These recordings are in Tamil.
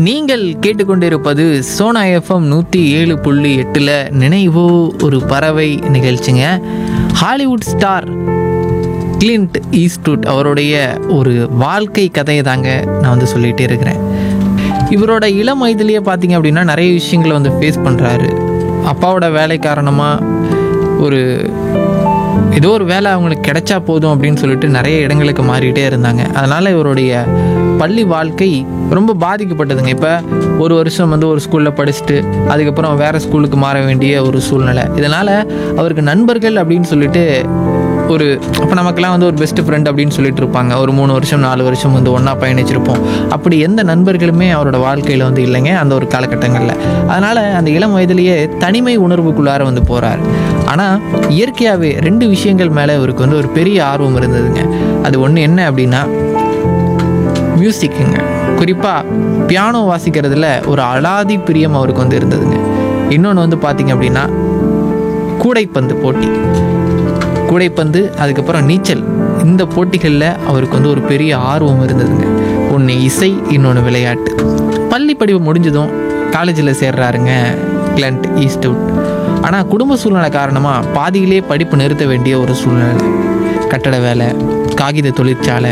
நீங்கள் கேட்டுக்கொண்டிருப்பது சோனா எஃப்எம் நூற்றி ஏழு புள்ளி எட்டில் நினைவோ ஒரு பறவை நிகழ்ச்சிங்க ஹாலிவுட் ஸ்டார் கிளின்ட் ஈஸ்ட்வுட் அவருடைய ஒரு வாழ்க்கை கதையை தாங்க நான் வந்து சொல்லிகிட்டே இருக்கிறேன் இவரோட இளம் வயதிலேயே பார்த்தீங்க அப்படின்னா நிறைய விஷயங்களை வந்து ஃபேஸ் பண்ணுறாரு அப்பாவோட வேலை காரணமாக ஒரு ஏதோ ஒரு வேலை அவங்களுக்கு கிடைச்சா போதும் அப்படின்னு சொல்லிட்டு நிறைய இடங்களுக்கு மாறிக்கிட்டே இருந்தாங்க அதனால் இவருடைய பள்ளி வாழ்க்கை ரொம்ப பாதிக்கப்பட்டதுங்க இப்போ ஒரு வருஷம் வந்து ஒரு ஸ்கூலில் படிச்சுட்டு அதுக்கப்புறம் வேறு ஸ்கூலுக்கு மாற வேண்டிய ஒரு சூழ்நிலை இதனால் அவருக்கு நண்பர்கள் அப்படின்னு சொல்லிட்டு ஒரு அப்போ நமக்கெல்லாம் வந்து ஒரு பெஸ்ட் ஃப்ரெண்ட் அப்படின்னு சொல்லிட்டு இருப்பாங்க ஒரு மூணு வருஷம் நாலு வருஷம் வந்து ஒன்றா பயணிச்சிருப்போம் அப்படி எந்த நண்பர்களுமே அவரோட வாழ்க்கையில் வந்து இல்லைங்க அந்த ஒரு காலகட்டங்களில் அதனால் அந்த இளம் வயதிலேயே தனிமை உணர்வுக்குள்ளார வந்து போகிறார் ஆனால் இயற்கையாகவே ரெண்டு விஷயங்கள் மேலே இவருக்கு வந்து ஒரு பெரிய ஆர்வம் இருந்ததுங்க அது ஒன்று என்ன அப்படின்னா மியூசிக்குங்க குறிப்பாக பியானோ வாசிக்கிறதுல ஒரு அலாதி பிரியம் அவருக்கு வந்து இருந்ததுங்க இன்னொன்று வந்து பார்த்தீங்க அப்படின்னா கூடைப்பந்து போட்டி கூடைப்பந்து அதுக்கப்புறம் நீச்சல் இந்த போட்டிகளில் அவருக்கு வந்து ஒரு பெரிய ஆர்வம் இருந்ததுங்க ஒன்று இசை இன்னொன்று விளையாட்டு பள்ளி படிப்பு முடிஞ்சதும் காலேஜில் சேர்றாருங்க கிளண்ட் ஈஸ்ட்வுட் ஆனால் குடும்ப சூழ்நிலை காரணமாக பாதியிலே படிப்பு நிறுத்த வேண்டிய ஒரு சூழ்நிலை கட்டட வேலை காகித தொழிற்சாலை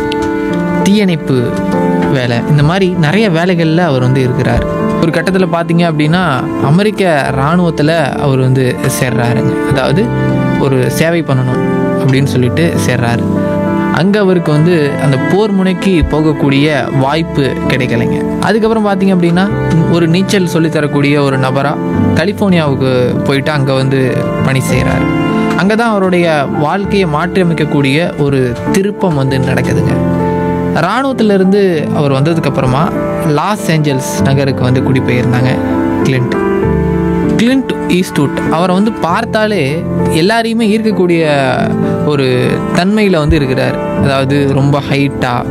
தீயணைப்பு வேலை இந்த மாதிரி நிறைய வேலைகளில் அவர் வந்து இருக்கிறார் ஒரு கட்டத்தில் பார்த்தீங்க அப்படின்னா அமெரிக்க இராணுவத்தில் அவர் வந்து சேர்றாருங்க அதாவது ஒரு சேவை பண்ணணும் அப்படின்னு சொல்லிட்டு சேர்றாரு அங்கே அவருக்கு வந்து அந்த போர் முனைக்கு போகக்கூடிய வாய்ப்பு கிடைக்கலைங்க அதுக்கப்புறம் பார்த்தீங்க அப்படின்னா ஒரு நீச்சல் சொல்லித் தரக்கூடிய ஒரு நபராக கலிஃபோர்னியாவுக்கு போயிட்டு அங்கே வந்து பணி செய்கிறாரு அங்கே தான் அவருடைய வாழ்க்கையை மாற்றியமைக்கக்கூடிய ஒரு திருப்பம் வந்து நடக்குதுங்க இராணுவத்திலிருந்து அவர் வந்ததுக்கப்புறமா லாஸ் ஏஞ்சல்ஸ் நகருக்கு வந்து குடிபெயர்ந்தாங்க கிளின்ட் கிளின்ட் ஈஸ்ட்வுட் அவரை வந்து பார்த்தாலே எல்லாரையுமே ஈர்க்கக்கூடிய ஒரு தன்மையில் வந்து இருக்கிறார் அதாவது ரொம்ப ஹைட்டாக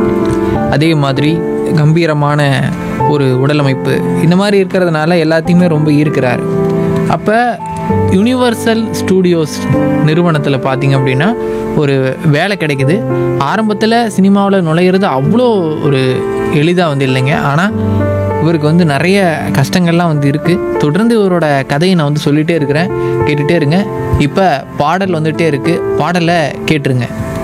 அதே மாதிரி கம்பீரமான ஒரு உடலமைப்பு இந்த மாதிரி இருக்கிறதுனால எல்லாத்தையுமே ரொம்ப ஈர்க்கிறார் அப்போ யுனிவர்சல் ஸ்டூடியோஸ் நிறுவனத்தில் பார்த்தீங்க அப்படின்னா ஒரு வேலை கிடைக்குது ஆரம்பத்தில் சினிமாவில் நுழையிறது அவ்வளோ ஒரு எளிதாக வந்து இல்லைங்க ஆனால் இவருக்கு வந்து நிறைய கஷ்டங்கள்லாம் வந்து இருக்குது தொடர்ந்து இவரோட கதையை நான் வந்து சொல்லிகிட்டே இருக்கிறேன் கேட்டுகிட்டே இருங்க இப்போ பாடல் வந்துகிட்டே இருக்குது பாடலை கேட்டுருங்க